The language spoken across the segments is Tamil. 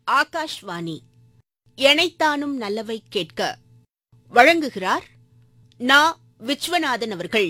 ஆகாஷ்வாணி எனைத்தானும் நல்லவை கேட்க வழங்குகிறார் நா விஸ்வநாதன் அவர்கள்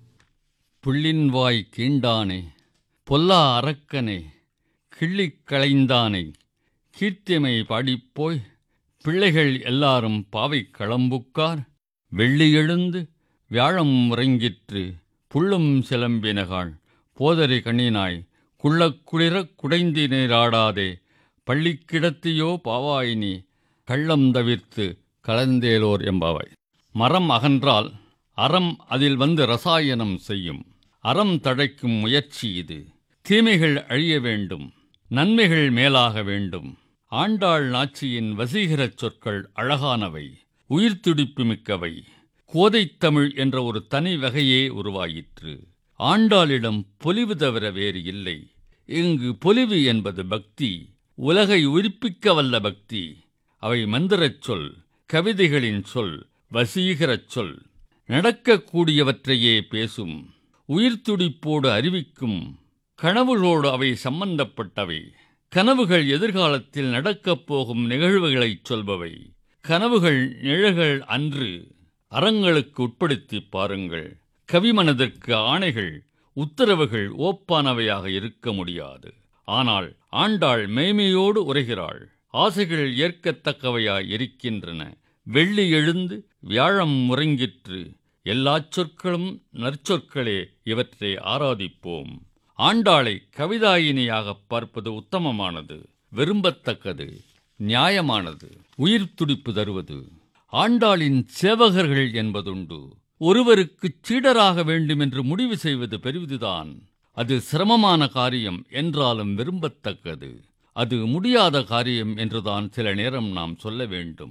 புள்ளின்வாய் கீண்டானே பொல்லா அரக்கனே கிள்ளிக் களைந்தானை கீர்த்திமை பாடிப்போய் பிள்ளைகள் எல்லாரும் பாவை களம்புக்கார் வெள்ளி எழுந்து வியாழம் உறங்கிற்று புள்ளும் சிலம்பினகாள் போதரி கண்ணினாய் குள்ளக்குளிரக் குடைந்தி நீராடாதே பள்ளிக்கிடத்தியோ பாவாயினி கள்ளம் தவிர்த்து கலந்தேலோர் என்பாவாய் மரம் அகன்றால் அறம் அதில் வந்து ரசாயனம் செய்யும் அறம் தழைக்கும் முயற்சி இது தீமைகள் அழிய வேண்டும் நன்மைகள் மேலாக வேண்டும் ஆண்டாள் நாச்சியின் வசீகரச் சொற்கள் அழகானவை உயிர்த்துடிப்பு மிக்கவை கோதைத்தமிழ் என்ற ஒரு தனி வகையே உருவாயிற்று ஆண்டாளிடம் பொலிவு தவிர வேறு இல்லை இங்கு பொலிவு என்பது பக்தி உலகை உயிர்ப்பிக்க வல்ல பக்தி அவை மந்திரச் சொல் கவிதைகளின் சொல் வசீகரச் சொல் நடக்கக்கூடியவற்றையே பேசும் உயிர்த்துடிப்போடு அறிவிக்கும் கனவுகளோடு அவை சம்பந்தப்பட்டவை கனவுகள் எதிர்காலத்தில் நடக்கப் போகும் நிகழ்வுகளைச் சொல்பவை கனவுகள் நிழல்கள் அன்று அறங்களுக்கு உட்படுத்திப் பாருங்கள் கவிமனதிற்கு ஆணைகள் உத்தரவுகள் ஓப்பானவையாக இருக்க முடியாது ஆனால் ஆண்டாள் மேய்மையோடு உரைகிறாள் ஆசைகள் ஏற்கத்தக்கவையாய் இருக்கின்றன வெள்ளி எழுந்து வியாழம் முறங்கிற்று எல்லாச் சொற்களும் நற்சொற்களே இவற்றை ஆராதிப்போம் ஆண்டாளை கவிதாயினியாகப் பார்ப்பது உத்தமமானது விரும்பத்தக்கது நியாயமானது உயிர் துடிப்பு தருவது ஆண்டாளின் சேவகர்கள் என்பதுண்டு ஒருவருக்குச் சீடராக வேண்டும் என்று முடிவு செய்வது பெரிதுதான் அது சிரமமான காரியம் என்றாலும் விரும்பத்தக்கது அது முடியாத காரியம் என்றுதான் சில நேரம் நாம் சொல்ல வேண்டும்